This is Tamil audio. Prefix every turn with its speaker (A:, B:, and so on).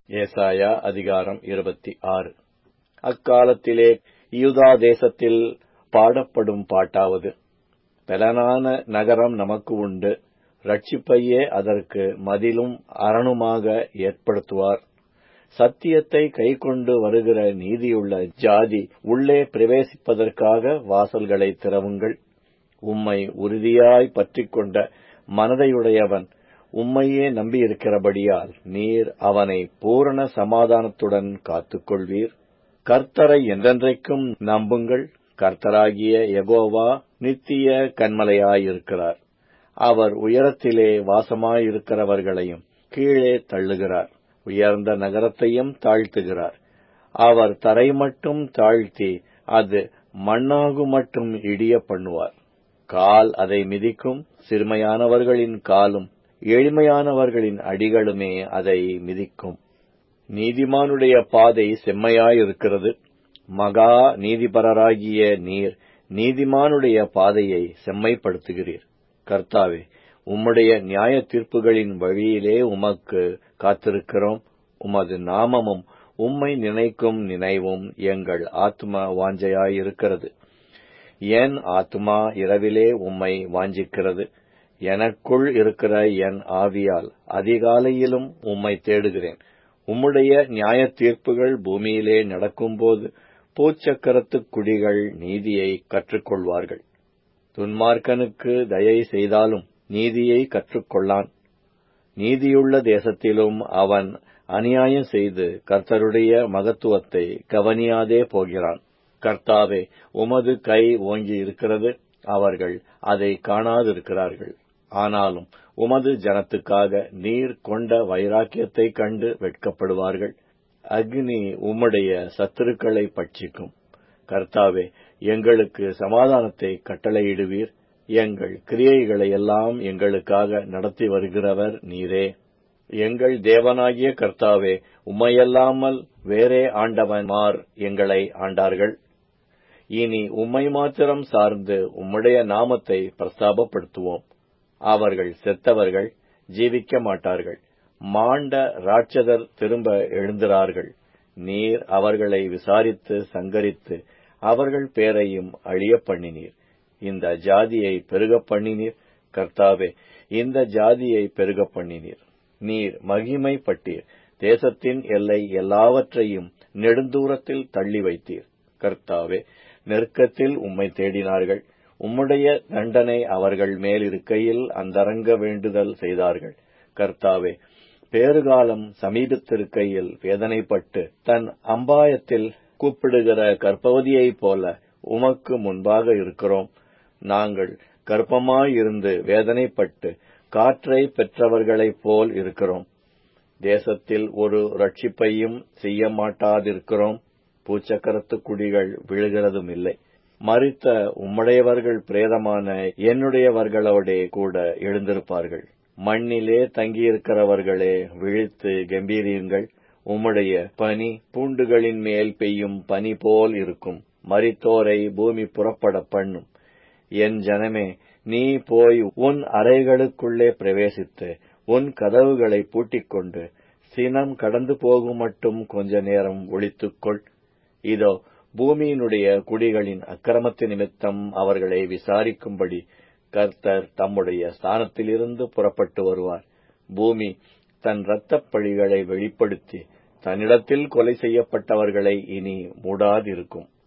A: ஏசாயா அதிகாரம் இருபத்தி ஆறு அக்காலத்திலே யூதா தேசத்தில் பாடப்படும் பாட்டாவது பெலனான நகரம் நமக்கு உண்டு ரட்சிப்பையே அதற்கு மதிலும் அரணுமாக ஏற்படுத்துவார் சத்தியத்தை கைக்கொண்டு வருகிற நீதியுள்ள ஜாதி உள்ளே பிரவேசிப்பதற்காக வாசல்களை திறவுங்கள் உம்மை உறுதியாய் பற்றிக் கொண்ட மனதையுடையவன் உம்மையே நம்பியிருக்கிறபடியால் நீர் அவனை பூரண சமாதானத்துடன் காத்துக்கொள்வீர் கர்த்தரை என்றென்றைக்கும் நம்புங்கள் கர்த்தராகிய யெகோவா நித்திய கண்மலையாயிருக்கிறார் அவர் உயரத்திலே வாசமாயிருக்கிறவர்களையும் கீழே தள்ளுகிறார் உயர்ந்த நகரத்தையும் தாழ்த்துகிறார் அவர் தரை மட்டும் தாழ்த்தி அது மண்ணாகு மட்டும் இடிய பண்ணுவார் கால் அதை மிதிக்கும் சிறுமையானவர்களின் காலும் எளிமையானவர்களின் அடிகளுமே அதை மிதிக்கும் நீதிமானுடைய பாதை செம்மையாயிருக்கிறது மகா நீதிபரராகிய நீர் நீதிமானுடைய பாதையை செம்மைப்படுத்துகிறீர் கர்த்தாவே உம்முடைய நியாய தீர்ப்புகளின் வழியிலே உமக்கு காத்திருக்கிறோம் உமது நாமமும் உம்மை நினைக்கும் நினைவும் எங்கள் ஆத்ம வாஞ்சையாயிருக்கிறது என் ஆத்மா இரவிலே உம்மை வாஞ்சிக்கிறது எனக்குள் இருக்கிற என் ஆவியால் அதிகாலையிலும் உம்மை தேடுகிறேன் உம்முடைய நியாய தீர்ப்புகள் பூமியிலே நடக்கும்போது பூச்சக்கரத்துக் குடிகள் நீதியை கற்றுக்கொள்வார்கள் துன்மார்க்கனுக்கு தயை செய்தாலும் நீதியை கற்றுக்கொள்ளான் நீதியுள்ள தேசத்திலும் அவன் அநியாயம் செய்து கர்த்தருடைய மகத்துவத்தை கவனியாதே போகிறான் கர்த்தாவே உமது கை ஓங்கி இருக்கிறது அவர்கள் அதை காணாதிருக்கிறார்கள் ஆனாலும் உமது ஜனத்துக்காக நீர் கொண்ட வைராக்கியத்தை கண்டு வெட்கப்படுவார்கள் அக்னி உம்முடைய சத்துருக்களை பட்சிக்கும் கர்த்தாவே எங்களுக்கு சமாதானத்தை கட்டளையிடுவீர் எங்கள் கிரியைகளை எல்லாம் எங்களுக்காக நடத்தி வருகிறவர் நீரே எங்கள் தேவனாகிய கர்த்தாவே உம்மையல்லாமல் வேறே ஆண்டவன்மார் எங்களை ஆண்டார்கள் இனி உம்மை மாத்திரம் சார்ந்து உம்முடைய நாமத்தை பிரஸ்தாபப்படுத்துவோம் அவர்கள் செத்தவர்கள் ஜீவிக்க மாட்டார்கள் மாண்ட ராட்சதர் திரும்ப எழுந்திரார்கள் நீர் அவர்களை விசாரித்து சங்கரித்து அவர்கள் பேரையும் அழிய பண்ணினீர் இந்த ஜாதியை பெருக பண்ணினீர் கர்த்தாவே இந்த ஜாதியை பெருக பண்ணினீர் நீர் மகிமைப்பட்டீர் தேசத்தின் எல்லை எல்லாவற்றையும் நெடுந்தூரத்தில் தள்ளி வைத்தீர் கர்த்தாவே நெருக்கத்தில் உம்மை தேடினார்கள் உம்முடைய தண்டனை அவர்கள் மேல் இருக்கையில் அந்தரங்க வேண்டுதல் செய்தார்கள் கர்த்தாவே பேறுகாலம் சமீபத்திருக்கையில் வேதனைப்பட்டு தன் அம்பாயத்தில் கூப்பிடுகிற கர்ப்பவதியைப் போல உமக்கு முன்பாக இருக்கிறோம் நாங்கள் கர்ப்பமாயிருந்து வேதனைப்பட்டு காற்றை பெற்றவர்களைப் போல் இருக்கிறோம் தேசத்தில் ஒரு ரட்சிப்பையும் செய்ய மாட்டாதிருக்கிறோம் பூச்சக்கரத்து குடிகள் விழுகிறதும் இல்லை மறித்த உம்முடையவர்கள் பிரேதமான என்னுடையவர்களோடே கூட எழுந்திருப்பார்கள் மண்ணிலே தங்கியிருக்கிறவர்களே விழித்து கம்பீரியுங்கள் உம்முடைய பனி பூண்டுகளின் மேல் பெய்யும் பனி போல் இருக்கும் மரித்தோரை பூமி புறப்பட பண்ணும் என் ஜனமே நீ போய் உன் அறைகளுக்குள்ளே பிரவேசித்து உன் கதவுகளை பூட்டிக்கொண்டு சினம் கடந்து போகும் மட்டும் கொஞ்ச நேரம் ஒழித்துக்கொள் இதோ பூமியினுடைய குடிகளின் அக்கிரமத்து நிமித்தம் அவர்களை விசாரிக்கும்படி கர்த்தர் தம்முடைய ஸ்தானத்திலிருந்து புறப்பட்டு வருவார் பூமி தன் இரத்தப் பழிகளை வெளிப்படுத்தி தன்னிடத்தில் கொலை செய்யப்பட்டவர்களை இனி மூடாதிருக்கும்